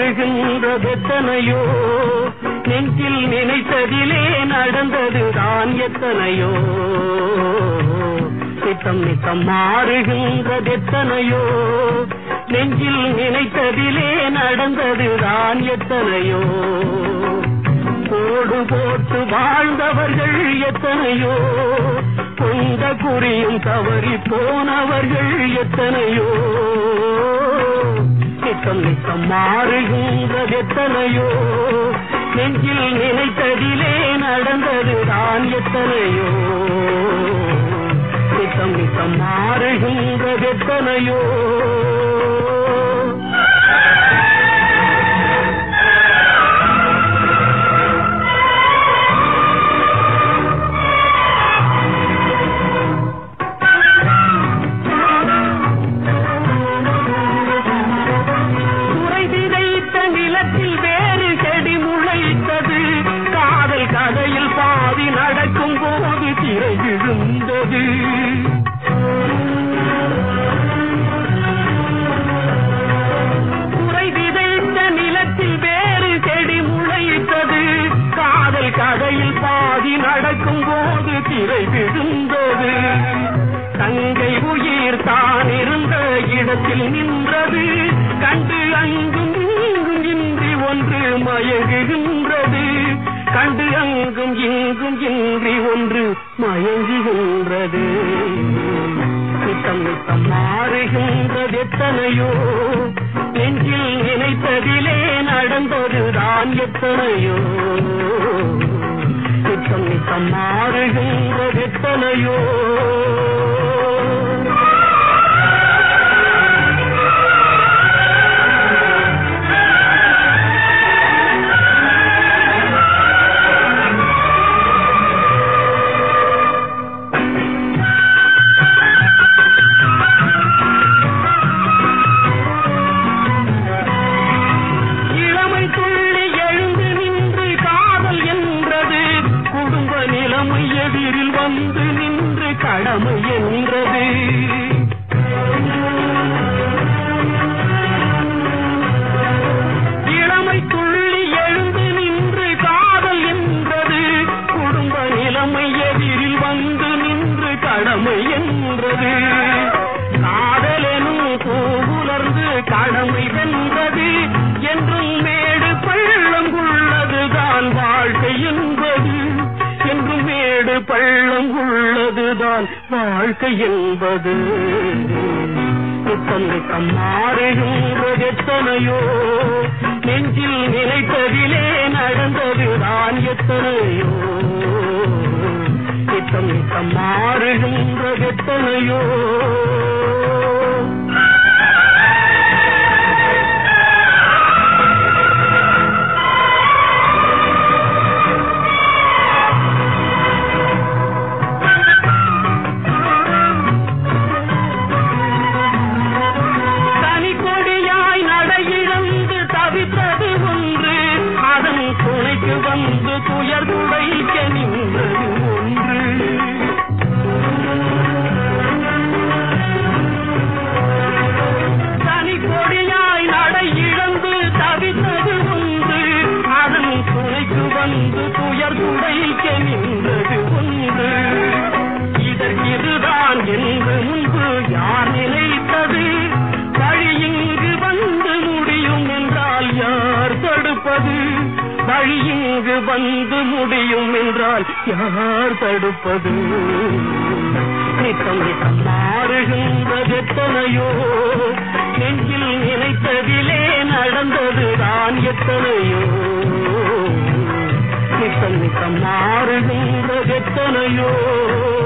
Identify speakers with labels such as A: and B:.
A: மாறுகின்றதெத்தனையோ நெஞ்சில் நினைத்ததிலே நடந்ததுதான் எத்தனையோ நித்தம் நித்தம் மாறுகின்றதெத்தனையோ நெஞ்சில் நினைத்ததிலே நடந்ததுதான் எத்தனையோ கோடு போட்டு வாழ்ந்தவர்கள் எத்தனையோ கொண்ட குறியும் தவறி போனவர்கள் எத்தனையோ நித்தம் நித்தம் மாறுகின்றது எத்தனையோ நெஞ்சில் நினைத்ததிலே நடந்ததுதான் எத்தனையோ நித்தம் நித்தம் மாறுகின்றது எத்தனையோ துறை விதைத்த நிலத்தில் வேறு செடி முளைத்தது காதல் கதையில் பாதி நடக்கும் போது திரை விழுந்தது துறை விதைத்த நிலத்தில் வேறு செடி முளைத்தது காதல் கதையில் பாதி நடக்கும் போது திரை விழுந்தது தங்கை உயிர் தான் இருந்த இடத்தில் நின்றது கண்டு அங்கும் இங்கும் இன்றி ஒன்று மயங்குகின்றது கண்டு அங்கும் இங்கும் இன்றி ஒன்று மயங்குகின்றது நித்தம் நித்தம் மாறுகின்றது எத்தனையோ நெஞ்சில் நினைத்ததிலே நடந்ததுதான் எத்தனையோ நித்தம் நித்தம் மாறுகின்றது எத்தனையோ இளமை துள்ளி எழுந்து நின்று காதல் என்றது குடும்ப நிலைமை எதிரில் வந்து நின்று கடமை என்றது இளமை துள்ளி எழுந்து நின்று காதல் என்றது குடும்ப நிலைமை எதிரில் வந்து நின்று கடமை என்றது காதலெனும் பூவுலர்ந்து கடமை வென்றது என்றும் மேடு பள்ளம் உள்ளதுதான் வாழ்க்கை என்பது என்றும் மேடு பள்ளம் உள்ளதுதான் வாழ்க்கை என்பது நித்தம் நித்தம் மாறுகின்றது எத்தனையோ நெஞ்சில் நினைத்ததிலே நடந்ததுதான் எத்தனையோ நித்தம் நித்தம் மாறுகின்றது எத்தனையோ தனி கொடியாய் நடையிழந்து தவித்தது ஒன்று அதன் துணைக்கு வந்து துயர் துடைக்க நின்றது ஒன்று தனி கொடியாய் நடையிழந்து தவித்தது ஒன்று அதன் துணைக்கு வந்து துயர் துடைக்க நின்றது ஒன்று இதற்கிதுதான் என்று முன்பு யார் நினைத்தது வழி இங்கு வந்து முடியும் என்றால் யார் தடுப்பது வழி இங்கு வந்து முடியும் என்றால் யார் தடுப்பது நித்தம் நித்தம் மாறுகின்றது எத்தனையோ நெஞ்சில் நினைத்ததிலே நடந்ததுதான் எத்தனையோ நித்தம் நித்தம் மாறுகின்றது எத்தனையோ